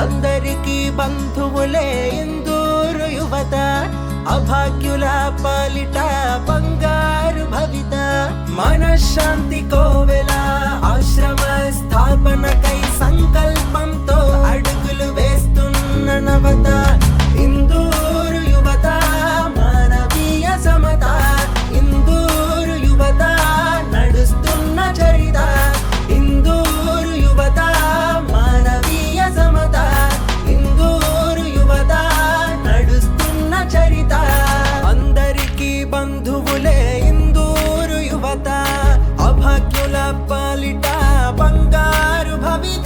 అందరికీ బంధువులే ఇందూరు యువత అభాగ్యుల పాలిట బంగారు భవిత మనశ్శాంతి కోవెల ఆశ్రమ స్థాపనకై సంకల్పంతో అడుగులు వేస్తున్న నవత ఇందూరు యువత మానవీయ సమత ఇందూరు యువత నడుస్తున్న చరిత ఇందూరు యువత మానవీయ సమత ఇందూరు యువత నడుస్తున్న చరిత అందరికీ బంధువులే ఇందూరు యువత అభాగ్యుల పాలిట బంగారు భవిత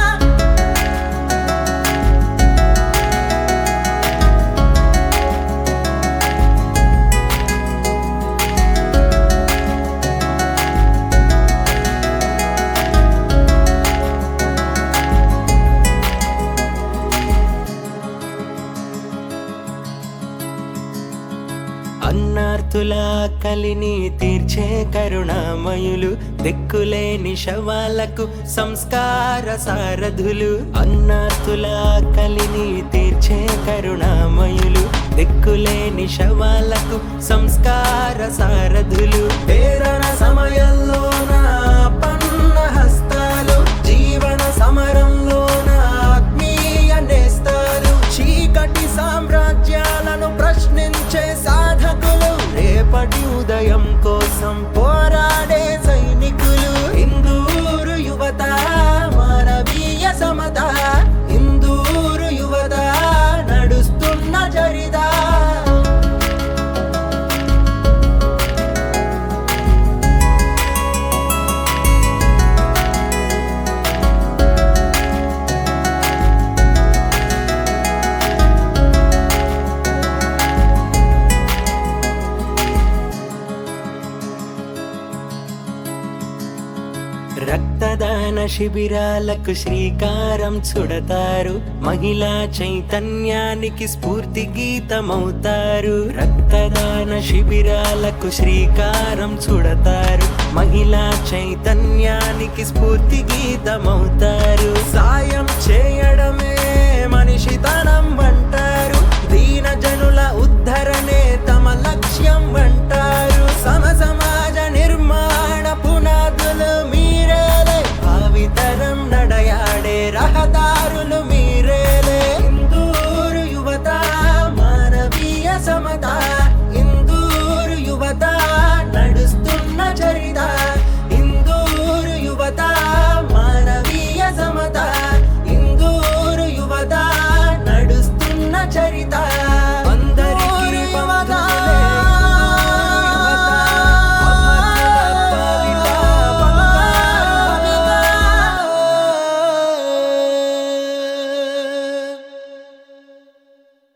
అన్నార్తుల కలిని తీర్చే కరుణామయులు దిక్కులేని శవాలకు సంస్కార సారథులు అన్నార్తుల కలిని తీర్చే కరుణామయులు దిక్కులేని శవాలకు సంస్కార సారథులు పేరణ సమయంలోన పన్న హస్తాలు జీవన సమరంలోన ఆత్మీయ నేస్తాలు చీకటి సామ్రాజ్యాలను ప్రశ్నించే సాధకులు రేపటి ఉదయం కోసం పోరాడే సైనికులు ఇందూరు యువత మానవీయ సమత ఇందూరు యువత నడుస్తున్న చరిత రక్తదాన శిబిరాలకు శ్రీకారం చుడతారు మహిళా చైతన్యానికి స్ఫూర్తి గీతమవుతారు రక్తదాన శిబిరాలకు శ్రీకారం చుడతారు మహిళా చైతన్యానికి స్ఫూర్తి గీతమవుతారు సాయం చేయ